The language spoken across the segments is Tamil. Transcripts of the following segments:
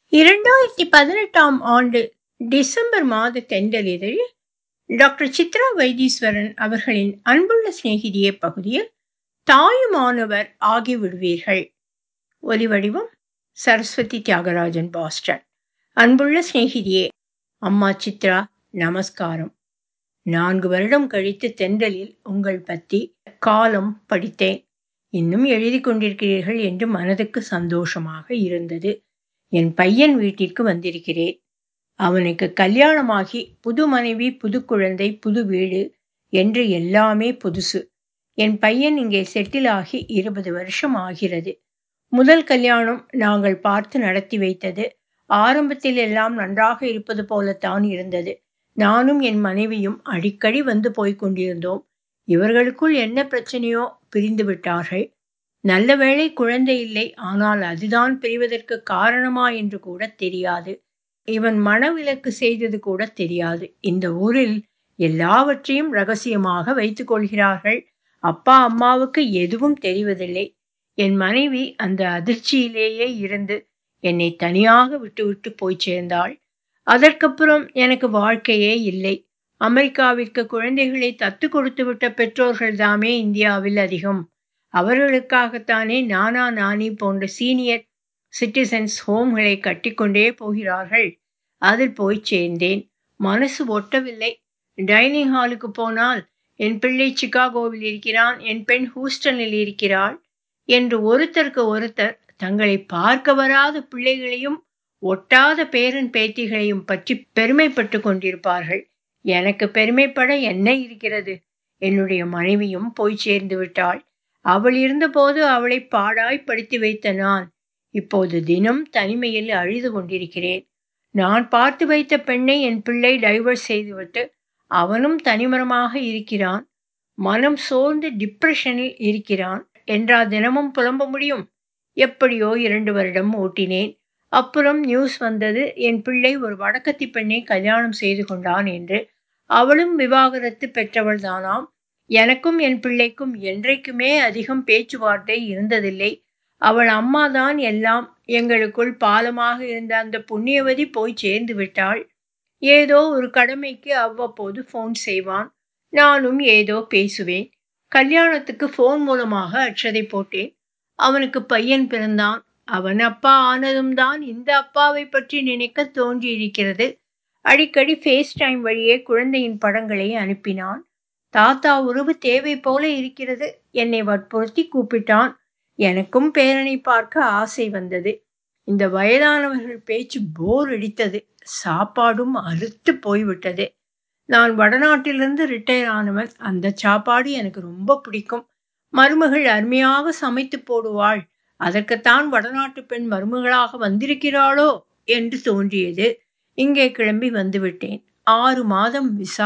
இரண்டாயிரத்தி பதினெட்டாம் ஆண்டு டிசம்பர் மாத தென்றலிதழில் டாக்டர் சித்ரா வைத்தீஸ்வரன் அவர்களின் அன்புள்ள சிநேகிதியே பகுதியில் தாயுமானவர் ஆகிவிடுவீர்கள் ஒலிவடிவம் சரஸ்வதி தியாகராஜன் பாஸ்டன் அன்புள்ள சிநேகிதியே அம்மா சித்ரா நமஸ்காரம் நான்கு வருடம் கழித்து தென்றலில் உங்கள் பத்தி காலம் படித்தேன் இன்னும் எழுதி கொண்டிருக்கிறீர்கள் என்று மனதுக்கு சந்தோஷமாக இருந்தது என் பையன் வீட்டிற்கு வந்திருக்கிறேன் அவனுக்கு கல்யாணமாகி புது மனைவி புது குழந்தை புது வீடு என்று எல்லாமே புதுசு என் பையன் இங்கே செட்டில் ஆகி இருபது வருஷம் ஆகிறது முதல் கல்யாணம் நாங்கள் பார்த்து நடத்தி வைத்தது ஆரம்பத்தில் எல்லாம் நன்றாக இருப்பது போலத்தான் இருந்தது நானும் என் மனைவியும் அடிக்கடி வந்து போய்க் கொண்டிருந்தோம் இவர்களுக்குள் என்ன பிரச்சனையோ பிரிந்து விட்டார்கள் நல்ல வேளை குழந்தை இல்லை ஆனால் அதுதான் பிரிவதற்கு காரணமா என்று கூட தெரியாது இவன் மனவிலக்கு செய்தது கூட தெரியாது இந்த ஊரில் எல்லாவற்றையும் ரகசியமாக வைத்துக் கொள்கிறார்கள் அப்பா அம்மாவுக்கு எதுவும் தெரிவதில்லை என் மனைவி அந்த அதிர்ச்சியிலேயே இருந்து என்னை தனியாக விட்டுவிட்டு போய் சேர்ந்தாள் அதற்கப்புறம் எனக்கு வாழ்க்கையே இல்லை அமெரிக்காவிற்கு குழந்தைகளை தத்து கொடுத்து விட்ட பெற்றோர்கள் தாமே இந்தியாவில் அதிகம் அவர்களுக்காகத்தானே நானா நானி போன்ற சீனியர் சிட்டிசன்ஸ் ஹோம்களை கட்டிக்கொண்டே போகிறார்கள் அதில் போய் சேர்ந்தேன் மனசு ஒட்டவில்லை டைனிங் ஹாலுக்கு போனால் என் பிள்ளை சிகாகோவில் இருக்கிறான் என் பெண் ஹூஸ்டனில் இருக்கிறாள் என்று ஒருத்தருக்கு ஒருத்தர் தங்களை பார்க்க வராத பிள்ளைகளையும் ஒட்டாத பேரன் பேத்திகளையும் பற்றி பெருமைப்பட்டு கொண்டிருப்பார்கள் எனக்கு பெருமைப்பட என்ன இருக்கிறது என்னுடைய மனைவியும் போய் சேர்ந்து விட்டாள் அவள் இருந்தபோது அவளை பாடாய் படித்து வைத்த நான் இப்போது தினம் தனிமையில் அழுது கொண்டிருக்கிறேன் நான் பார்த்து வைத்த பெண்ணை என் பிள்ளை டைவர்ஸ் செய்துவிட்டு அவனும் தனிமரமாக இருக்கிறான் மனம் சோர்ந்து டிப்ரெஷனில் இருக்கிறான் என்றா தினமும் புலம்ப முடியும் எப்படியோ இரண்டு வருடம் ஓட்டினேன் அப்புறம் நியூஸ் வந்தது என் பிள்ளை ஒரு வடக்கத்தி பெண்ணை கல்யாணம் செய்து கொண்டான் என்று அவளும் விவாகரத்து பெற்றவள் தானாம் எனக்கும் என் பிள்ளைக்கும் என்றைக்குமே அதிகம் பேச்சுவார்த்தை இருந்ததில்லை அவள் அம்மாதான் எல்லாம் எங்களுக்குள் பாலமாக இருந்த அந்த புண்ணியவதி போய் சேர்ந்து விட்டாள் ஏதோ ஒரு கடமைக்கு அவ்வப்போது ஃபோன் செய்வான் நானும் ஏதோ பேசுவேன் கல்யாணத்துக்கு ஃபோன் மூலமாக அச்சதை போட்டேன் அவனுக்கு பையன் பிறந்தான் அவன் அப்பா ஆனதும் தான் இந்த அப்பாவை பற்றி நினைக்க தோன்றியிருக்கிறது அடிக்கடி ஃபேஸ் டைம் வழியே குழந்தையின் படங்களை அனுப்பினான் தாத்தா உறவு தேவை போல இருக்கிறது என்னை வற்புறுத்தி கூப்பிட்டான் எனக்கும் பேரனை பார்க்க ஆசை வந்தது இந்த வயதானவர்கள் பேச்சு போர் அடித்தது சாப்பாடும் அறுத்து போய்விட்டது நான் வடநாட்டிலிருந்து ரிட்டையர் ஆனவன் அந்த சாப்பாடு எனக்கு ரொம்ப பிடிக்கும் மருமகள் அருமையாக சமைத்து போடுவாள் அதற்குத்தான் வடநாட்டு பெண் மருமகளாக வந்திருக்கிறாளோ என்று தோன்றியது இங்கே கிளம்பி வந்துவிட்டேன் ஆறு மாதம் விசா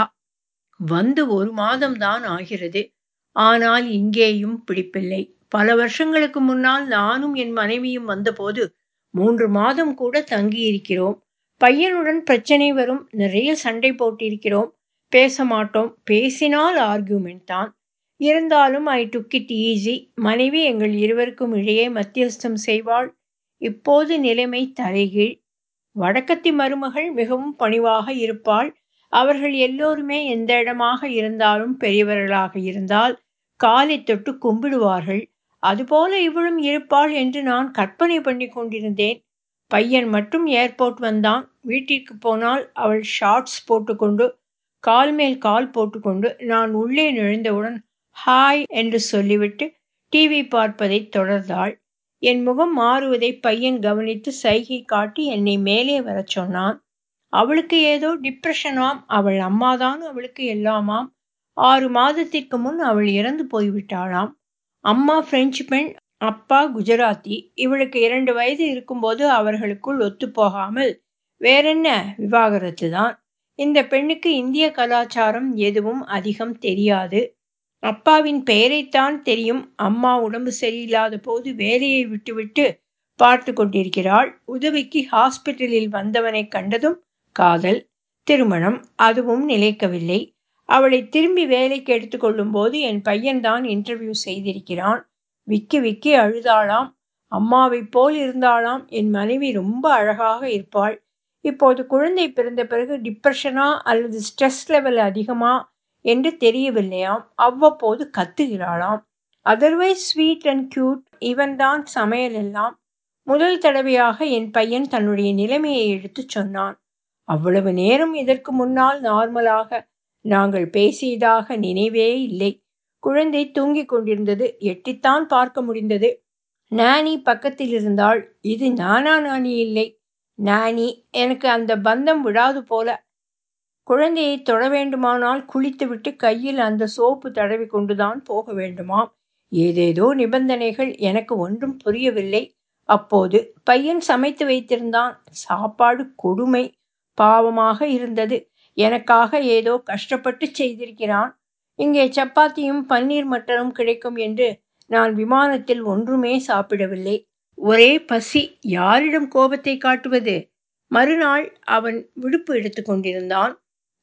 வந்து ஒரு மாதம் தான் ஆகிறது ஆனால் இங்கேயும் பிடிப்பில்லை பல வருஷங்களுக்கு முன்னால் நானும் என் மனைவியும் வந்தபோது மூன்று மாதம் கூட தங்கியிருக்கிறோம் பையனுடன் பிரச்சனை வரும் நிறைய சண்டை போட்டிருக்கிறோம் பேச மாட்டோம் பேசினால் ஆர்கியூமெண்ட் தான் இருந்தாலும் ஐ டுக் இட் ஈஸி மனைவி எங்கள் இருவருக்கும் இடையே மத்தியஸ்தம் செய்வாள் இப்போது நிலைமை தலைகீழ் வடக்கத்தி மருமகள் மிகவும் பணிவாக இருப்பாள் அவர்கள் எல்லோருமே எந்த இடமாக இருந்தாலும் பெரியவர்களாக இருந்தால் காலை தொட்டு கும்பிடுவார்கள் அதுபோல இவளும் இருப்பாள் என்று நான் கற்பனை பண்ணி கொண்டிருந்தேன் பையன் மட்டும் ஏர்போர்ட் வந்தான் வீட்டிற்கு போனால் அவள் ஷார்ட்ஸ் போட்டுக்கொண்டு கால் மேல் கால் போட்டுக்கொண்டு நான் உள்ளே நுழைந்தவுடன் ஹாய் என்று சொல்லிவிட்டு டிவி பார்ப்பதை தொடர்ந்தாள் என் முகம் மாறுவதை பையன் கவனித்து சைகை காட்டி என்னை மேலே வரச் சொன்னான் அவளுக்கு ஏதோ டிப்ரெஷனாம் அவள் அம்மாதான் அவளுக்கு எல்லாமாம் ஆறு மாதத்திற்கு முன் அவள் இறந்து போய்விட்டாளாம் அம்மா பிரெஞ்சு பெண் அப்பா குஜராத்தி இவளுக்கு இரண்டு வயது இருக்கும்போது அவர்களுக்குள் ஒத்துப்போகாமல் வேறென்ன விவாகரத்து தான் இந்த பெண்ணுக்கு இந்திய கலாச்சாரம் எதுவும் அதிகம் தெரியாது அப்பாவின் பெயரைத்தான் தெரியும் அம்மா உடம்பு சரியில்லாத போது வேலையை விட்டுவிட்டு பார்த்து கொண்டிருக்கிறாள் உதவிக்கு ஹாஸ்பிட்டலில் வந்தவனை கண்டதும் காதல் திருமணம் அதுவும் நிலைக்கவில்லை அவளை திரும்பி வேலைக்கு எடுத்துக்கொள்ளும் போது என் பையன்தான் இன்டர்வியூ செய்திருக்கிறான் விக்கி விக்கி அழுதாளாம் அம்மாவைப் போல் இருந்தாளாம் என் மனைவி ரொம்ப அழகாக இருப்பாள் இப்போது குழந்தை பிறந்த பிறகு டிப்ரெஷனா அல்லது ஸ்ட்ரெஸ் லெவல் அதிகமா என்று தெரியவில்லையாம் அவ்வப்போது கத்துகிறாளாம் அதர்வைஸ் ஸ்வீட் அண்ட் கியூட் இவன் தான் சமையல் எல்லாம் முதல் தடவையாக என் பையன் தன்னுடைய நிலைமையை எடுத்துச் சொன்னான் அவ்வளவு நேரம் இதற்கு முன்னால் நார்மலாக நாங்கள் பேசியதாக நினைவே இல்லை குழந்தை தூங்கிக் கொண்டிருந்தது எட்டித்தான் பார்க்க முடிந்தது நானி பக்கத்தில் இருந்தாள் இது நானா நானி இல்லை நானி எனக்கு அந்த பந்தம் விடாது போல குழந்தையை தொட வேண்டுமானால் குளித்துவிட்டு கையில் அந்த சோப்பு தடவி கொண்டுதான் போக வேண்டுமாம் ஏதேதோ நிபந்தனைகள் எனக்கு ஒன்றும் புரியவில்லை அப்போது பையன் சமைத்து வைத்திருந்தான் சாப்பாடு கொடுமை பாவமாக இருந்தது எனக்காக ஏதோ கஷ்டப்பட்டு செய்திருக்கிறான் இங்கே சப்பாத்தியும் பன்னீர் மட்டனும் கிடைக்கும் என்று நான் விமானத்தில் ஒன்றுமே சாப்பிடவில்லை ஒரே பசி யாரிடம் கோபத்தை காட்டுவது மறுநாள் அவன் விடுப்பு எடுத்து கொண்டிருந்தான்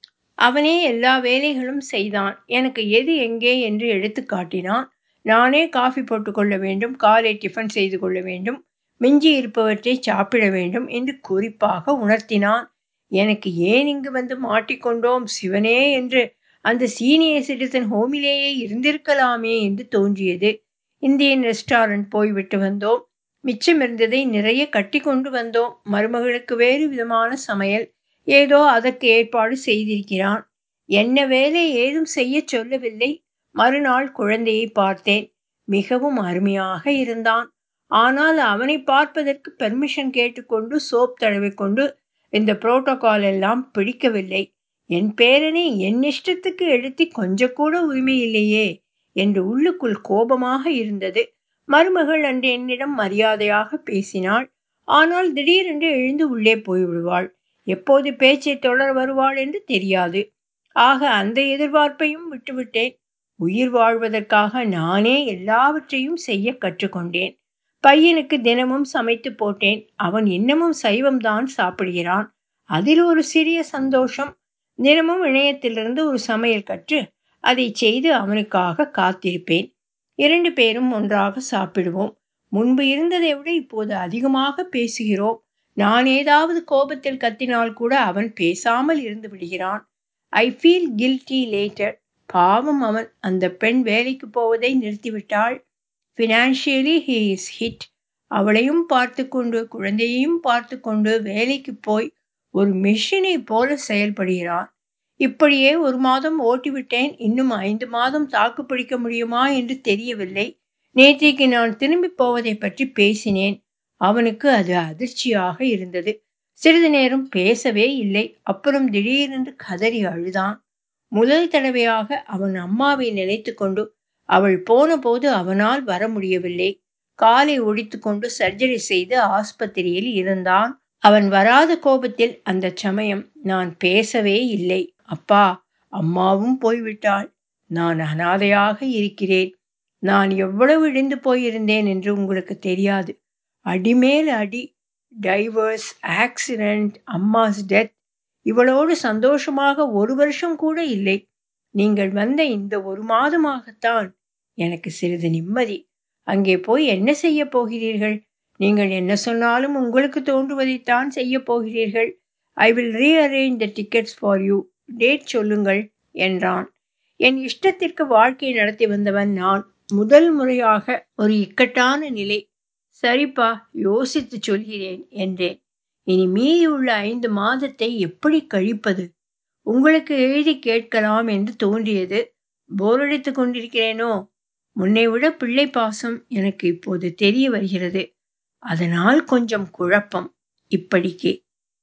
அவனே எல்லா வேலைகளும் செய்தான் எனக்கு எது எங்கே என்று எடுத்து காட்டினான் நானே காஃபி போட்டுக்கொள்ள வேண்டும் காலை டிஃபன் செய்து கொள்ள வேண்டும் மிஞ்சி இருப்பவற்றை சாப்பிட வேண்டும் என்று குறிப்பாக உணர்த்தினான் எனக்கு ஏன் இங்கு வந்து மாட்டிக்கொண்டோம் சிவனே என்று அந்த சீனியர் சிட்டிசன் ஹோமிலேயே இருந்திருக்கலாமே என்று தோன்றியது இந்தியன் ரெஸ்டாரண்ட் போய்விட்டு வந்தோம் மிச்சம் இருந்ததை நிறைய கட்டி கொண்டு வந்தோம் மருமகளுக்கு வேறு விதமான சமையல் ஏதோ அதற்கு ஏற்பாடு செய்திருக்கிறான் என்ன வேலை ஏதும் செய்ய சொல்லவில்லை மறுநாள் குழந்தையை பார்த்தேன் மிகவும் அருமையாக இருந்தான் ஆனால் அவனை பார்ப்பதற்கு பெர்மிஷன் கேட்டுக்கொண்டு சோப் தடவிக்கொண்டு இந்த புரோட்டோகால் எல்லாம் பிடிக்கவில்லை என் பேரனை என் இஷ்டத்துக்கு எழுத்தி கொஞ்சம் கூட உரிமை இல்லையே என்று உள்ளுக்குள் கோபமாக இருந்தது மருமகள் அன்று என்னிடம் மரியாதையாக பேசினாள் ஆனால் திடீரென்று எழுந்து உள்ளே போய்விடுவாள் எப்போது பேச்சை தொடர வருவாள் என்று தெரியாது ஆக அந்த எதிர்பார்ப்பையும் விட்டுவிட்டேன் உயிர் வாழ்வதற்காக நானே எல்லாவற்றையும் செய்ய கற்றுக்கொண்டேன் பையனுக்கு தினமும் சமைத்து போட்டேன் அவன் இன்னமும் சைவம்தான் சாப்பிடுகிறான் அதில் ஒரு சிறிய சந்தோஷம் தினமும் இணையத்திலிருந்து ஒரு சமையல் கற்று அதை செய்து அவனுக்காக காத்திருப்பேன் இரண்டு பேரும் ஒன்றாக சாப்பிடுவோம் முன்பு இருந்ததை விட இப்போது அதிகமாக பேசுகிறோம் நான் ஏதாவது கோபத்தில் கத்தினால் கூட அவன் பேசாமல் இருந்து விடுகிறான் ஐ ஃபீல் கில்ட்டி லேட்டர் பாவம் அவன் அந்த பெண் வேலைக்கு போவதை நிறுத்திவிட்டாள் ஃபினான்ஷியலி ஹீ இஸ் ஹிட் அவளையும் பார்த்து கொண்டு குழந்தையையும் பார்த்து கொண்டு வேலைக்கு போய் ஒரு மிஷினை போல செயல்படுகிறான் இப்படியே ஒரு மாதம் ஓட்டிவிட்டேன் இன்னும் ஐந்து மாதம் தாக்கு பிடிக்க முடியுமா என்று தெரியவில்லை நேற்றைக்கு நான் திரும்பி போவதை பற்றி பேசினேன் அவனுக்கு அது அதிர்ச்சியாக இருந்தது சிறிது நேரம் பேசவே இல்லை அப்புறம் திடீரென்று கதறி அழுதான் முதல் தடவையாக அவன் அம்மாவை நினைத்து கொண்டு அவள் போன போது அவனால் வர முடியவில்லை காலை ஒடித்து கொண்டு சர்ஜரி செய்து ஆஸ்பத்திரியில் இருந்தான் அவன் வராத கோபத்தில் அந்த சமயம் நான் பேசவே இல்லை அப்பா அம்மாவும் போய்விட்டாள் நான் அனாதையாக இருக்கிறேன் நான் எவ்வளவு இழிந்து போயிருந்தேன் என்று உங்களுக்கு தெரியாது அடிமேல் அடி டைவர்ஸ் ஆக்சிடெண்ட் அம்மாஸ் டெத் இவளோடு சந்தோஷமாக ஒரு வருஷம் கூட இல்லை நீங்கள் வந்த இந்த ஒரு மாதமாகத்தான் எனக்கு சிறிது நிம்மதி அங்கே போய் என்ன செய்ய போகிறீர்கள் நீங்கள் என்ன சொன்னாலும் உங்களுக்கு தோன்றுவதைத்தான் செய்ய போகிறீர்கள் I will rearrange the tickets for you date சொல்லுங்கள் என்றான் என் இஷ்டத்திற்கு வாழ்க்கை நடத்தி வந்தவன் நான் முதல் முறையாக ஒரு இக்கட்டான நிலை சரிப்பா யோசித்து சொல்கிறேன் என்றேன் இனி மீதி உள்ள ஐந்து மாதத்தை எப்படி கழிப்பது உங்களுக்கு எழுதி கேட்கலாம் என்று தோன்றியது போரடித்து கொண்டிருக்கிறேனோ முன்னை விட பிள்ளை பாசம் எனக்கு இப்போது தெரிய வருகிறது அதனால் கொஞ்சம் குழப்பம் இப்படிக்கு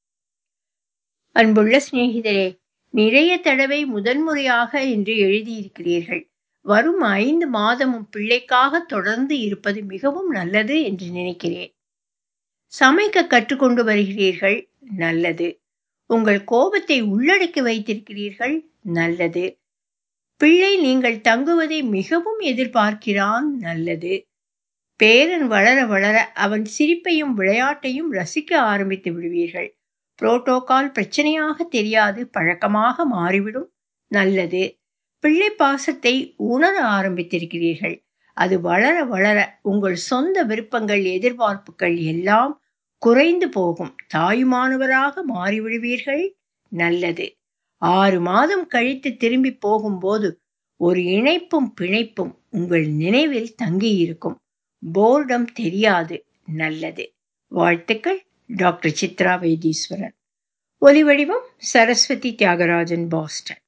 அன்புள்ள சிநேகிதரே நிறைய தடவை முதன்முறையாக என்று எழுதியிருக்கிறீர்கள் வரும் ஐந்து மாதமும் பிள்ளைக்காக தொடர்ந்து இருப்பது மிகவும் நல்லது என்று நினைக்கிறேன் சமைக்க கற்றுக்கொண்டு வருகிறீர்கள் நல்லது உங்கள் கோபத்தை உள்ளடக்கி வைத்திருக்கிறீர்கள் நல்லது பிள்ளை நீங்கள் தங்குவதை மிகவும் எதிர்பார்க்கிறான் நல்லது பேரன் வளர வளர அவன் சிரிப்பையும் விளையாட்டையும் ரசிக்க ஆரம்பித்து விடுவீர்கள் புரோட்டோகால் பிரச்சனையாக தெரியாது பழக்கமாக மாறிவிடும் நல்லது பிள்ளை பாசத்தை உணர ஆரம்பித்திருக்கிறீர்கள் அது வளர வளர உங்கள் சொந்த விருப்பங்கள் எதிர்பார்ப்புகள் எல்லாம் குறைந்து போகும் தாயுமானவராக மாறிவிடுவீர்கள் நல்லது ஆறு மாதம் கழித்து திரும்பி போகும்போது ஒரு இணைப்பும் பிணைப்பும் உங்கள் நினைவில் தங்கியிருக்கும் போர்டம் தெரியாது நல்லது வாழ்த்துக்கள் டாக்டர் சித்ரா வைத்தீஸ்வரன் ஒலிவடிவம் சரஸ்வதி தியாகராஜன் பாஸ்டன்